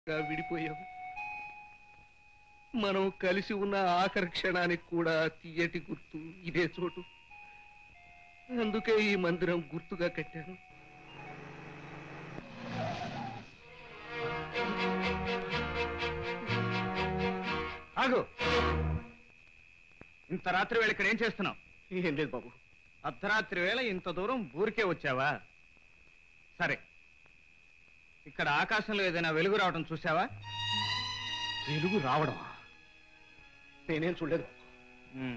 గా విడిపోయాం మనం కలిసి ఉన్న ఆఖరి క్షణానికి కూడా తీయటి గుర్తు ఇదే చోటు అందుకే ఈ మందిరం గుర్తుగా కట్టాను ఆగు ఇంత రాత్రి వేళ ఇక్కడ ఏం చేస్తున్నావు ఏం లేదు బాబు అర్ధరాత్రి వేళ ఇంత దూరం ఊరికే వచ్చావా సరే ఇక్కడ ఆకాశంలో ఏదైనా వెలుగు రావడం చూసావా వెలుగు రావడం నేనేం చూడలేదు బాబు ఉమ్.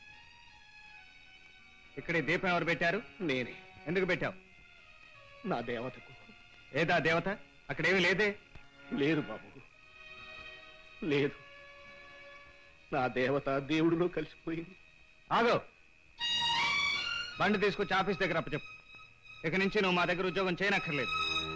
ఇక్కడ ఈ దీపం ఎవరు పెట్టారు నేనే ఎందుకు పెట్టావు నా దేవతకు ఏదా దేవత అక్కడేమీ లేదే లేదు బాబు లేదు నా దేవత దేవుడిలో కలిసిపోయింది ఆగో బండి తీసుకొచ్చి ఆఫీస్ దగ్గర అప్పచెప్పు ఇక నుంచి నువ్వు మా దగ్గర ఉద్యోగం చేయనక్కర్లేదు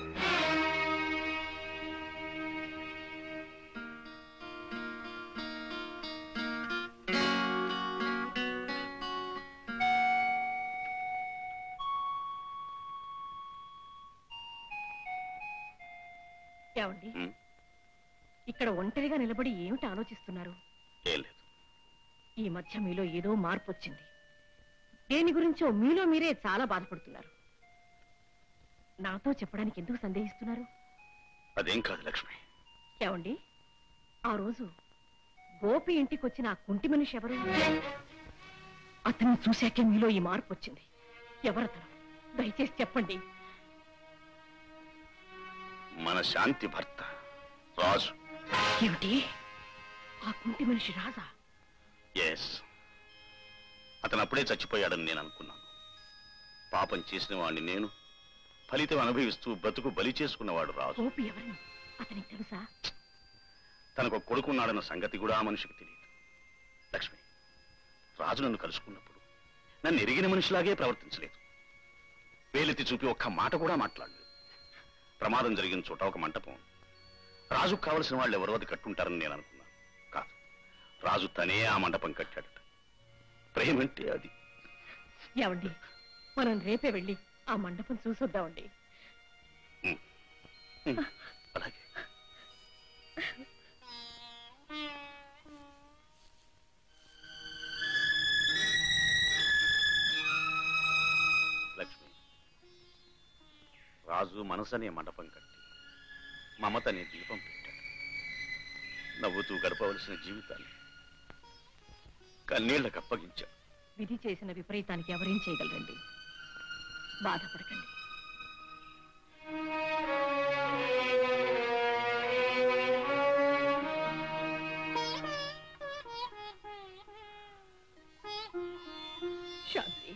ఏమండి ఇక్కడ ఒంటరిగా నిలబడి ఏమిటి ఆలోచిస్తున్నారు ఏం లేదు ఈ మధ్య మీలో ఏదో మార్పు వచ్చింది దేని గురించో మీలో మీరే చాలా బాధపడుతున్నారు నాతో చెప్పడానికి ఎందుకు సందేహిస్తున్నారు అదేం కాదు లక్ష్మి ఏమండి ఆ రోజు గోపి ఇంటికి వచ్చిన ఆ కుంటి మనిషి ఎవరు అతన్ని చూశాకే మీలో ఈ మార్పు వచ్చింది ఎవరతను దయచేసి చెప్పండి మన శాంతి భర్త రాజు ఏమిటి ఆ కుంటి మనిషి రాజా ఎస్ అతను అప్పుడే చచ్చిపోయాడని నేను అనుకున్నాను పాపం చేసిన వాడిని నేను ఫలితం అనుభవిస్తూ బ్రతుకు బలి చేసుకున్నవాడు రాజు గోపి ఎవరిని అతనికి తెలుసా తనకు ఒక కొడుకున్నాడన్న సంగతి కూడా ఆ మనిషికి తెలియదు లక్ష్మి రాజు నన్ను కలుసుకున్నప్పుడు నన్ను ఎరిగిన మనిషిలాగే ప్రవర్తించలేదు వేలెత్తి చూపి ఒక్క మాట కూడా మాట్లాడలేదు ప్రమాదం జరిగిన చోట ఒక మంటపం ఉంది. రాజుకు కావలసిన వాళ్ళు ఎవరో అది కట్టుంటారని నేను అనుకున్నాను కాదు రాజు తనే ఆ మండపం కట్టాడట ప్రేమంటే అది ఏమండి మనం రేపే వెళ్ళి ఆ మండపం చూసొద్దామండి ఉమ్, అలాగే లక్ష్మి రాజు మనసనే మండపం కట్టి మమతనే దీపం పెట్టాడు నవ్వుతూ గడపవలసిన జీవితాన్ని కన్నీళ్లకు అప్పగించాడు విధి చేసిన విపరీతానికి ఎవరేం చేయగలరండి బాధపడకండి శాంతి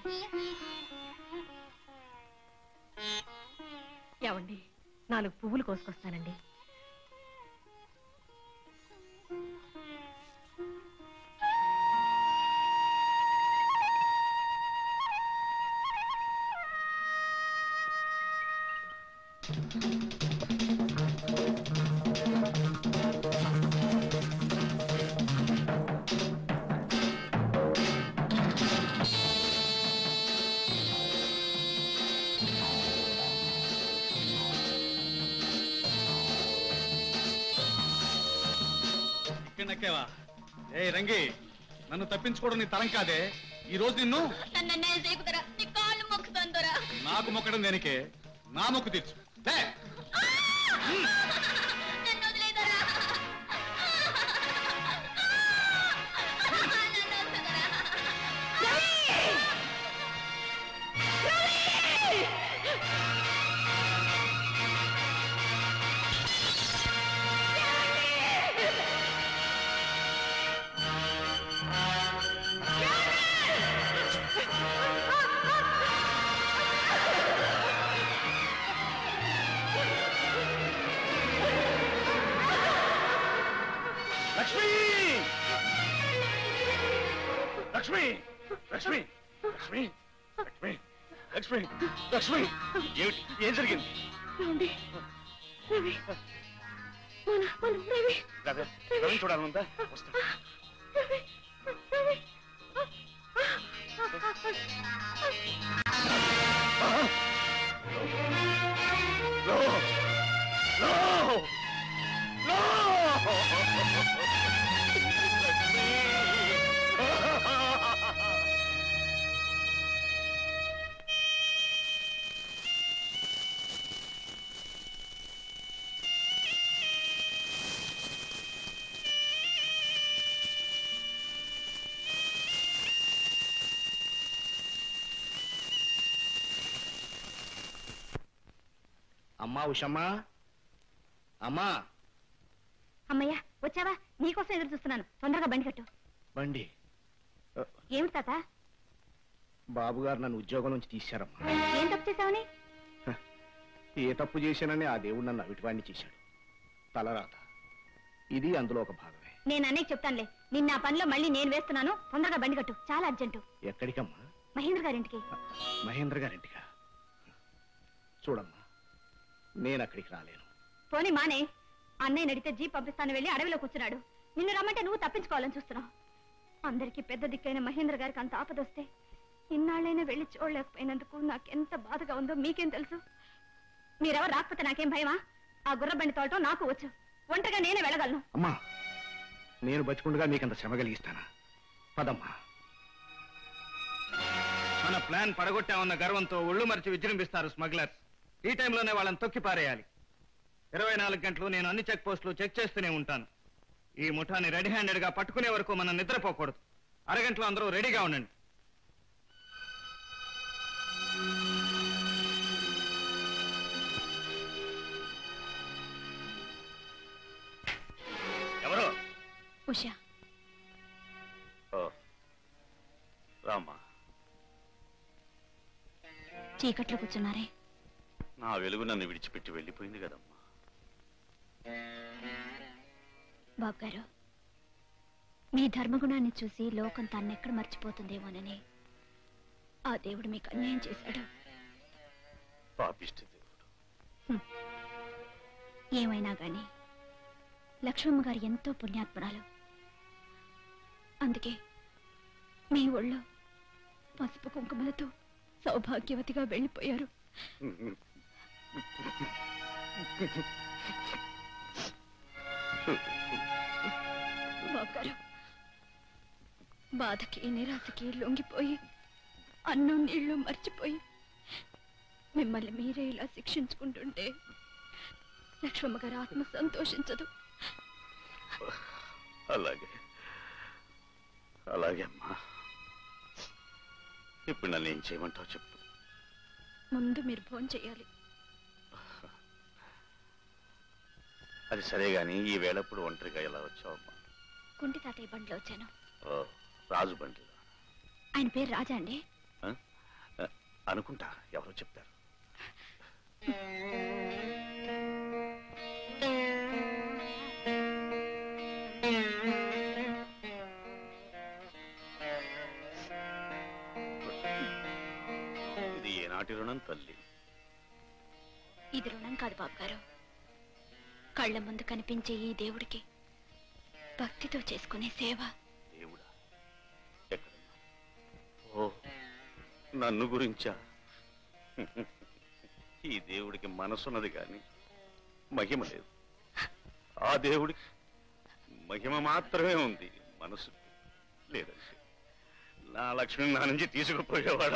ఏమండి నాలుగు పువ్వులు కోసుకొస్తానండి ఇక్కడ నక్కేవా ఏ రంగి నన్ను తప్పించుకోవడం నీ తరం కాదే ఈ రోజు నిన్ను నన్ను సేపుదరా నీ కాళ్ళు మొక్కుతాందరా నాకు మొక్కడం దేనికే నా మొక్కు తీర్చు లే! నన్ను వదిలేదరా నన్ను వదిలేదరా లక్ష్మి లక్ష్మి లక్ష్మి లక్ష్మి లక్ష్మి లక్ష్మి లక్ష్మి ఏమిటి ఏం జరిగింది ఏమండి రవి మన మనం రవి రావే, రవిని చూడాలనుందా వస్తా Ravi Ravi No! No! No! అమ్మా ఉషమ్మా అమ్మా అమ్మయ్యా వచ్చావా నీకోసం ఎదురు చూస్తున్నాను తొందరగా బండి కట్టు బండి ఏమిటి తాత బాబు గారు నన్ను ఉద్యోగం నుంచి తీశారమ్మా ఏం తప్పు చేసావని ఏ తప్పు చేశానని ఆ దేవుడు నన్ను అవిటివాణ్ణి చేశాడు తలరాత ఇది అందులో ఒక భాగమే నేను అన్నయ్య చెప్తానులే నిన్న ఆ పనిలో మళ్ళీ నేను వేస్తున్నాను తొందరగా బండి కట్టు చాలా అర్జెంటు ఎక్కడికమ్మా మహేంద్ర గారింటికి మహేంద్ర గారింటిగా చూడమ్మా నేను అక్కడికి రాలేను పోనీ మానే అన్నయ్య నడితే జీప్ పంపిస్తాను వెళ్ళి అడవిలో కూర్చున్నాడు నిన్ను రమ్మంటే నువ్వు తప్పించుకోవాలని చూస్తున్నావు అందరికీ పెద్ద దిక్కైన మహేంద్ర గారికి అంత ఆపదొస్తే ఇన్నాళ్ళైనా వెళ్ళి చూడలేకపోయినందుకు నాకెంత బాధగా ఉందో మీకేం తెలుసు మీరెవరు రాకపోతే నాకేం భయమా ఆ గుర్ర బండి తోటం నాకు వచ్చు ఒంటరిగా నేనే వెళ్ళగలను అమ్మా నేను బతికుండగా మీకంత శ్రమ కలిగిస్తానా పదమ్మా మన ప్లాన్ పడగొట్టామన్న గర్వంతో ఒళ్ళు మరిచి విజృంభిస్తారు స్మగ్లర్స్ ఈ టైంలోనే వాళ్ళని తొక్కి పారేయాలి ఇరవై నాలుగు గంటలు నేను అన్ని చెక్ పోస్టులు చెక్ చేస్తూనే ఉంటాను ఈ ముఠాని రెడీ హ్యాండెడ్ గా పట్టుకునే వరకు మనం నిద్రపోకూడదు అరగంటలో అందరూ రెడీగా ఉండండి ఎవరు ఉషా ఓ రామ్మా చీకట్లో కూర్చున్నారే నా వెలుగు నన్ను విడిచిపెట్టి వెళ్ళిపోయింది కదమ్మా బాబు గారు మీ ధర్మగుణాన్ని చూసి లోకం తాన్నెక్కడ మర్చిపోతుందేమోనని ఆ దేవుడు మీకు అన్యాయం చేశాడు పాపిష్టి దేవుడు ఏమైనా గాని లక్ష్మమ్మ గారు ఎంతో పుణ్యాత్మురాలు అందుకే మీ ఒళ్ళో పసుపు కుంకుమలతో సౌభాగ్యవతిగా వెళ్ళిపోయారు బాబు గారు బాధకి నిరాశకి లొంగిపోయి అన్నం నీళ్లు మర్చిపోయి మిమ్మల్ని మీరే ఇలా శిక్షించుకుంటుంటే లక్ష్మమ్మ గారి ఆత్మ సంతోషించదు అలాగే అలాగే అమ్మా ఇప్పుడు నన్ను ఏం చేయమంటావు చెప్పు ముందు మీరు ఫోన్ చేయాలి అది సరే గాని ఈ వేళప్పుడు ఒంటరిగా ఎలా వచ్చావమ్మా కుంటి తాతయ్య బండిలో వచ్చాను ఓ రాజు బండిలో ఆయన పేరు రాజా అండి ఆ? ఆ, అనుకుంటా ఎవరో చెప్తారు ఇది ఏనాటి రుణం తల్లి ఇది రుణం కాదు బాబు గారు కళ్ళ ముందు కనిపించే ఈ దేవుడికి భక్తితో చేసుకునే సేవ దేవుడా ఎక్కడున్నా ఓ నన్ను గురించా ఈ దేవుడికి మనసున్నది కాని మహిమ లేదు ఆ దేవుడికి మహిమ మాత్రమే ఉంది మనసు లేదంటే నా లక్ష్మి నా నుంచి తీసుకుపోయేవాడా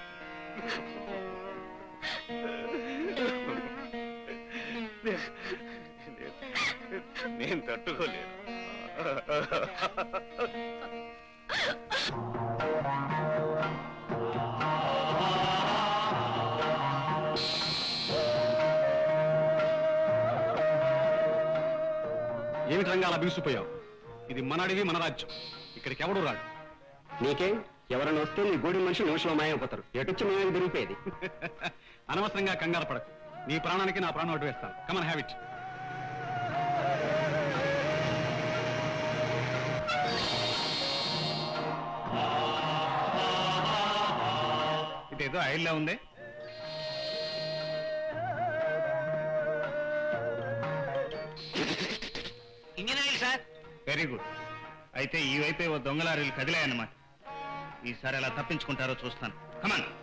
నేను- నేను తట్టుకోలేను ఏమిటి రంగా అలా బిగుసిపోయావు ఇది మన అడవి మన రాజ్యం ఇక్కడికి ఎవడు రాడు నీకే ఎవరైనా వస్తే నీ గూడి మనిషి నిమిషంలో మాయమైపోతారు ఎటొచ్చి మేమే దొరికిపోయేది అనవసరంగా కంగారు పడకు నీ ప్రాణానికి నా ప్రాణం అడ్డు వేస్తాను కమన్ హ్యాబిట్ ఇదేదో ఆయిల్లా ఉంది engine oil sir very good అయితే ఈ వైపే ఓ దొంగలారీలు కదిలాయన్నమాట ఈసారి ఎలా తప్పించుకుంటారో చూస్తాను కమాన్